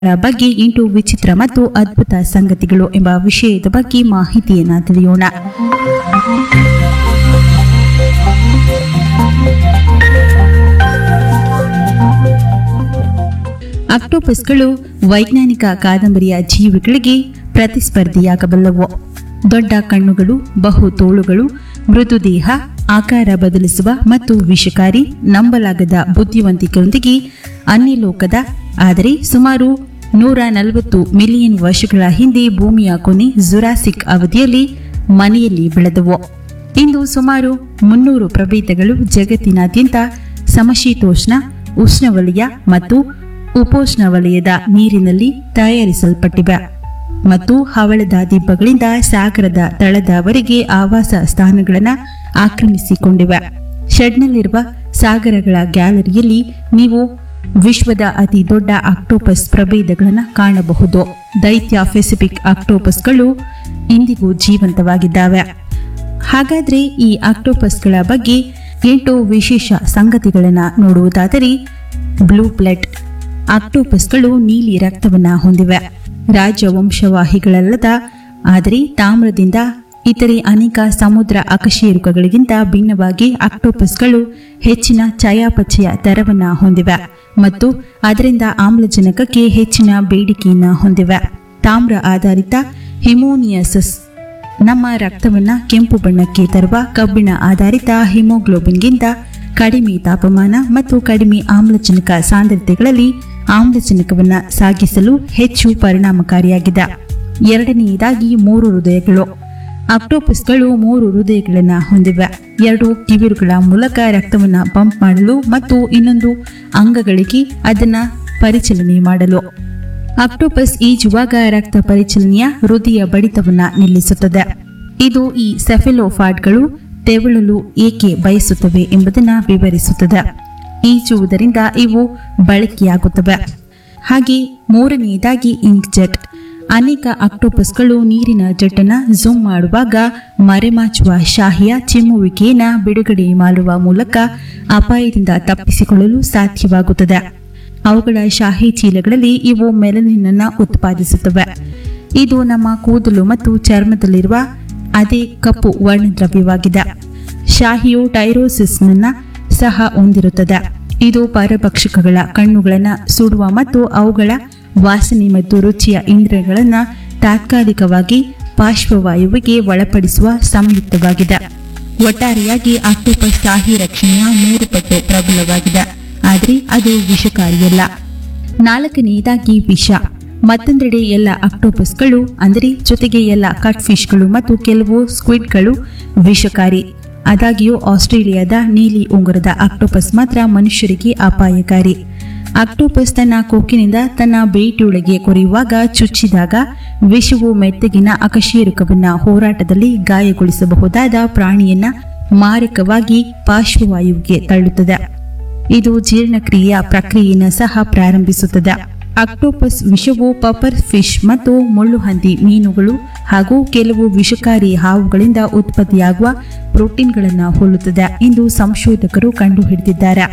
ಬಗ್ಗೆ ಎಂಟು ವಿಚಿತ್ರ ಮತ್ತು ಅದ್ಭುತ ಸಂಗತಿಗಳು ಎಂಬ ವಿಷಯದ ಬಗ್ಗೆ ಮಾಹಿತಿಯನ್ನ ತಿಳಿಯೋಣ ಆಕ್ಟೋಪಸ್ಗಳು ವೈಜ್ಞಾನಿಕ ಕಾದಂಬರಿಯ ಜೀವಿಗಳಿಗೆ ಪ್ರತಿಸ್ಪರ್ಧಿಯಾಗಬಲ್ಲವು ದೊಡ್ಡ ಕಣ್ಣುಗಳು ಬಹು ತೋಳುಗಳು ಮೃದು ದೇಹ ಆಕಾರ ಬದಲಿಸುವ ಮತ್ತು ವಿಷಕಾರಿ ನಂಬಲಾಗದ ಬುದ್ಧಿವಂತಿಕೆಯೊಂದಿಗೆ ಅನ್ಯಲೋಕದ ಆದರೆ ಸುಮಾರು ನೂರ ನಲವತ್ತು ಮಿಲಿಯನ್ ವರ್ಷಗಳ ಹಿಂದೆ ಭೂಮಿಯ ಕೊನೆ ಜುರಾಸಿಕ್ ಅವಧಿಯಲ್ಲಿ ಮನೆಯಲ್ಲಿ ಬೆಳೆದವು ಇಂದು ಸುಮಾರು ಮುನ್ನೂರು ಪ್ರಭೇದಗಳು ಜಗತ್ತಿನಾದ್ಯಂತ ಸಮಶೀತೋಷ್ಣ ಉಷ್ಣವಲಯ ಮತ್ತು ಉಪೋಷ್ಣವಲಯದ ನೀರಿನಲ್ಲಿ ತಯಾರಿಸಲ್ಪಟ್ಟಿವೆ ಮತ್ತು ಹವಳದ ದಿಬ್ಬಗಳಿಂದ ಸಾಗರದ ತಳದವರೆಗೆ ಆವಾಸ ಸ್ಥಾನಗಳನ್ನು ಆಕ್ರಮಿಸಿಕೊಂಡಿವೆ ಶೆಡ್ನಲ್ಲಿರುವ ಸಾಗರಗಳ ಗ್ಯಾಲರಿಯಲ್ಲಿ ನೀವು ವಿಶ್ವದ ಅತಿ ದೊಡ್ಡ ಆಕ್ಟೋಪಸ್ ಪ್ರಭೇದಗಳನ್ನು ಕಾಣಬಹುದು ದೈತ್ಯ ಪೆಸಿಫಿಕ್ ಆಕ್ಟೋಪಸ್ಗಳು ಇಂದಿಗೂ ಜೀವಂತವಾಗಿದ್ದಾವೆ ಹಾಗಾದ್ರೆ ಈ ಆಕ್ಟೋಪಸ್ಗಳ ಬಗ್ಗೆ ಎಂಟು ವಿಶೇಷ ಸಂಗತಿಗಳನ್ನು ನೋಡುವುದಾದರೆ ಬ್ಲೂ ಬ್ಲಡ್ ಆಕ್ಟೋಪಸ್ಗಳು ನೀಲಿ ರಕ್ತವನ್ನ ಹೊಂದಿವೆ ರಾಜವಂಶವಾಹಿಗಳಲ್ಲದ ಆದರೆ ತಾಮ್ರದಿಂದ ಇತರೆ ಅನೇಕ ಸಮುದ್ರ ಅಕಶೇರುಕಗಳಿಗಿಂತ ಭಿನ್ನವಾಗಿ ಆಕ್ಟೋಪಸ್ಗಳು ಹೆಚ್ಚಿನ ಚಯಾಪಚಯ ದರವನ್ನ ಹೊಂದಿವೆ ಮತ್ತು ಅದರಿಂದ ಆಮ್ಲಜನಕಕ್ಕೆ ಹೆಚ್ಚಿನ ಬೇಡಿಕೆಯನ್ನ ಹೊಂದಿವೆ ತಾಮ್ರ ಆಧಾರಿತ ಹಿಮೋನಿಯಸಸ್ ನಮ್ಮ ರಕ್ತವನ್ನ ಕೆಂಪು ಬಣ್ಣಕ್ಕೆ ತರುವ ಕಬ್ಬಿಣ ಆಧಾರಿತ ಹಿಮೋಗ್ಲೋಬಿನ್ಗಿಂತ ಕಡಿಮೆ ತಾಪಮಾನ ಮತ್ತು ಕಡಿಮೆ ಆಮ್ಲಜನಕ ಸಾಂದ್ರತೆಗಳಲ್ಲಿ ಆಮ್ಲಜನಕವನ್ನ ಸಾಗಿಸಲು ಹೆಚ್ಚು ಪರಿಣಾಮಕಾರಿಯಾಗಿದೆ ಎರಡನೆಯದಾಗಿ ಮೂರು ಹೃದಯಗಳು ಆಕ್ಟೋಪಸ್ಗಳು ಮೂರು ಹೃದಯಗಳನ್ನು ಹೊಂದಿವೆ ಎರಡು ಕಿವಿರುಗಳ ಮೂಲಕ ರಕ್ತವನ್ನ ಪಂಪ್ ಮಾಡಲು ಮತ್ತು ಇನ್ನೊಂದು ಅಂಗಗಳಿಗೆ ಅದನ್ನ ಪರಿಚಲನೆ ಮಾಡಲು ಆಕ್ಟೋಪಸ್ ಈಜುವಾಗ ರಕ್ತ ಪರಿಚಲನೆಯ ಹೃದಯ ಬಡಿತವನ್ನ ನಿಲ್ಲಿಸುತ್ತದೆ ಇದು ಈ ಸೆಫೆಲೋಫಾಡ್ಗಳು ತೆವಳಲು ಏಕೆ ಬಯಸುತ್ತವೆ ಎಂಬುದನ್ನು ವಿವರಿಸುತ್ತದೆ ಈಜುವುದರಿಂದ ಇವು ಬಳಕೆಯಾಗುತ್ತವೆ ಹಾಗೆ ಮೂರನೆಯದಾಗಿ ಇಂಕ್ ಜೆಟ್ ಅನೇಕ ಆಕ್ಟೋಪಸ್ಗಳು ನೀರಿನ ಜೆಟ್ಟನ್ನು ಝೂಮ್ ಮಾಡುವಾಗ ಮರೆಮಾಚುವ ಶಾಹಿಯ ಚಿಮ್ಮುವಿಕೆಯನ್ನು ಬಿಡುಗಡೆ ಮಾಡುವ ಮೂಲಕ ಅಪಾಯದಿಂದ ತಪ್ಪಿಸಿಕೊಳ್ಳಲು ಸಾಧ್ಯವಾಗುತ್ತದೆ ಅವುಗಳ ಶಾಹಿ ಚೀಲಗಳಲ್ಲಿ ಇವು ಮೆಲನಿನನ್ನು ಉತ್ಪಾದಿಸುತ್ತವೆ ಇದು ನಮ್ಮ ಕೂದಲು ಮತ್ತು ಚರ್ಮದಲ್ಲಿರುವ ಅದೇ ಕಪ್ಪು ವರ್ಣದ್ರವ್ಯವಾಗಿದೆ ಶಾಹಿಯು ಟೈರೋಸಿಸ್ನನ್ನ ಸಹ ಹೊಂದಿರುತ್ತದೆ ಇದು ಪರಭಕ್ಷಕಗಳ ಕಣ್ಣುಗಳನ್ನು ಸುಡುವ ಮತ್ತು ಅವುಗಳ ವಾಸನೆ ಮತ್ತು ರುಚಿಯ ಇಂದ್ರಿಯಗಳನ್ನು ತಾತ್ಕಾಲಿಕವಾಗಿ ಪಾರ್ಶ್ವವಾಯುವಿಗೆ ಒಳಪಡಿಸುವ ಸಂಯುಕ್ತವಾಗಿದೆ ಒಟ್ಟಾರೆಯಾಗಿ ಆಕ್ಟೋಪಸ್ ಶಾಹಿ ರಕ್ಷಣೆಯ ಮೂರು ಪಟ್ಟು ಪ್ರಬಲವಾಗಿದೆ ಆದರೆ ಅದು ವಿಷಕಾರಿಯಲ್ಲ ನಾಲ್ಕನೆಯದಾಗಿ ವಿಷ ಮತ್ತೊಂದೆಡೆ ಎಲ್ಲ ಆಕ್ಟೋಪಸ್ಗಳು ಅಂದರೆ ಜೊತೆಗೆ ಎಲ್ಲ ಕಟ್ ಫಿಶ್ಗಳು ಮತ್ತು ಕೆಲವು ಸ್ಕ್ವಿಡ್ಗಳು ವಿಷಕಾರಿ ಆದಾಗ್ಯೂ ಆಸ್ಟ್ರೇಲಿಯಾದ ನೀಲಿ ಉಂಗುರದ ಆಕ್ಟೋಪಸ್ ಮಾತ್ರ ಮನುಷ್ಯರಿಗೆ ಅಪಾಯಕಾರಿ ಆಕ್ಟೋಪಸ್ ತನ್ನ ಕೊಕ್ಕಿನಿಂದ ತನ್ನ ಬೇಟೆಯೊಳಗೆ ಕೊರೆಯುವಾಗ ಚುಚ್ಚಿದಾಗ ವಿಷವು ಮೆತ್ತಗಿನ ಅಕಶೇರುಕವನ್ನ ಹೋರಾಟದಲ್ಲಿ ಗಾಯಗೊಳಿಸಬಹುದಾದ ಪ್ರಾಣಿಯನ್ನ ಮಾರಕವಾಗಿ ಪಾರ್ಶ್ವವಾಯುವಿಗೆ ತಳ್ಳುತ್ತದೆ ಇದು ಜೀರ್ಣಕ್ರಿಯೆಯ ಪ್ರಕ್ರಿಯೆಯನ್ನು ಸಹ ಪ್ರಾರಂಭಿಸುತ್ತದೆ ಆಕ್ಟೋಪಸ್ ವಿಷವು ಪಪರ್ ಫಿಶ್ ಮತ್ತು ಮುಳ್ಳುಹಂದಿ ಮೀನುಗಳು ಹಾಗೂ ಕೆಲವು ವಿಷಕಾರಿ ಹಾವುಗಳಿಂದ ಉತ್ಪತ್ತಿಯಾಗುವ ಪ್ರೋಟೀನ್ಗಳನ್ನು ಹೋಲುತ್ತದೆ ಎಂದು ಸಂಶೋಧಕರು ಕಂಡುಹಿಡಿದಿದ್ದಾರೆ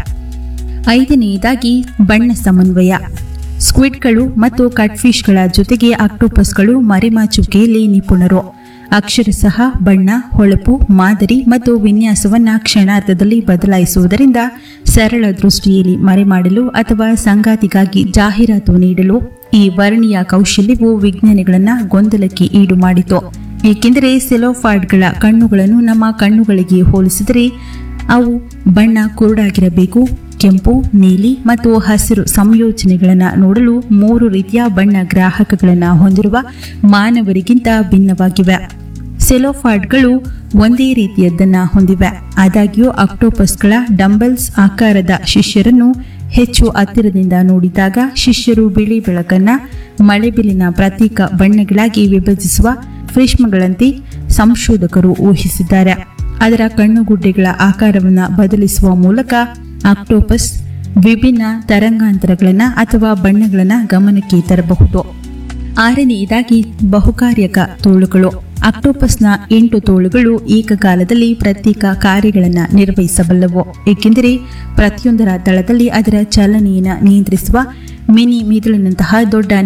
ಐದನೆಯದಾಗಿ ಬಣ್ಣ ಸಮನ್ವಯ ಸ್ಕ್ವಿಡ್ಗಳು ಮತ್ತು ಕಟ್ಫಿಶ್ಗಳ ಜೊತೆಗೆ ಆಕ್ಟೋಪಸ್ಗಳು ಮರೆಮಾಚುವಿಕೆಯಲ್ಲಿ ನಿಪುಣರು ಅಕ್ಷರಶಃ ಬಣ್ಣ ಹೊಳಪು ಮಾದರಿ ಮತ್ತು ವಿನ್ಯಾಸವನ್ನ ಕ್ಷಣಾರ್ಧದಲ್ಲಿ ಬದಲಾಯಿಸುವುದರಿಂದ ಸರಳ ದೃಷ್ಟಿಯಲ್ಲಿ ಮರೆಮಾಡಲು ಅಥವಾ ಸಂಗಾತಿಗಾಗಿ ಜಾಹೀರಾತು ನೀಡಲು ಈ ವರ್ಣೀಯ ಕೌಶಲ್ಯವು ವಿಜ್ಞಾನಿಗಳನ್ನ ಗೊಂದಲಕ್ಕೆ ಈಡು ಮಾಡಿತು ಏಕೆಂದರೆ ಸೆಲೋಫಾರ್ಡ್ಗಳ ಕಣ್ಣುಗಳನ್ನು ನಮ್ಮ ಕಣ್ಣುಗಳಿಗೆ ಹೋಲಿಸಿದರೆ ಅವು ಬಣ್ಣ ಕುರುಡಾಗಿರಬೇಕು ಕೆಂಪು ನೀಲಿ ಮತ್ತು ಹಸಿರು ಸಂಯೋಜನೆಗಳನ್ನು ನೋಡಲು ಮೂರು ರೀತಿಯ ಬಣ್ಣ ಗ್ರಾಹಕಗಳನ್ನು ಹೊಂದಿರುವ ಮಾನವರಿಗಿಂತ ಭಿನ್ನವಾಗಿವೆ ಸೆಲೋಫಾರ್ಡ್ಗಳು ಒಂದೇ ರೀತಿಯದ್ದನ್ನು ಹೊಂದಿವೆ ಆದಾಗ್ಯೂ ಆಕ್ಟೋಪಸ್ಗಳ ಡಂಬಲ್ಸ್ ಆಕಾರದ ಶಿಷ್ಯರನ್ನು ಹೆಚ್ಚು ಹತ್ತಿರದಿಂದ ನೋಡಿದಾಗ ಶಿಷ್ಯರು ಬಿಳಿ ಬೆಳಕನ್ನ ಮಳೆಬಿಲಿನ ಪ್ರತ್ಯೇಕ ಬಣ್ಣಗಳಾಗಿ ವಿಭಜಿಸುವ ಫ್ರೇಷ್ಮಗಳಂತೆ ಸಂಶೋಧಕರು ಊಹಿಸಿದ್ದಾರೆ ಅದರ ಕಣ್ಣುಗುಡ್ಡೆಗಳ ಆಕಾರವನ್ನು ಬದಲಿಸುವ ಮೂಲಕ ಆಕ್ಟೋಪಸ್ ವಿಭಿನ್ನ ತರಂಗಾಂತರಗಳನ್ನು ಅಥವಾ ಬಣ್ಣಗಳನ್ನು ಗಮನಕ್ಕೆ ತರಬಹುದು ಆರನೆಯದಾಗಿ ಬಹುಕಾರ್ಯಕ ತೋಳುಗಳು ಅಕ್ಟೋಪಸ್ನ ಎಂಟು ತೋಳುಗಳು ಏಕಕಾಲದಲ್ಲಿ ಪ್ರತ್ಯೇಕ ಕಾರ್ಯಗಳನ್ನು ನಿರ್ವಹಿಸಬಲ್ಲವು ಏಕೆಂದರೆ ಪ್ರತಿಯೊಂದರ ದಳದಲ್ಲಿ ಅದರ ಚಲನೆಯನ್ನು ನಿಯಂತ್ರಿಸುವ ಮಿನಿ ಮಿದುಳಿನಂತಹ ದೊಡ್ಡ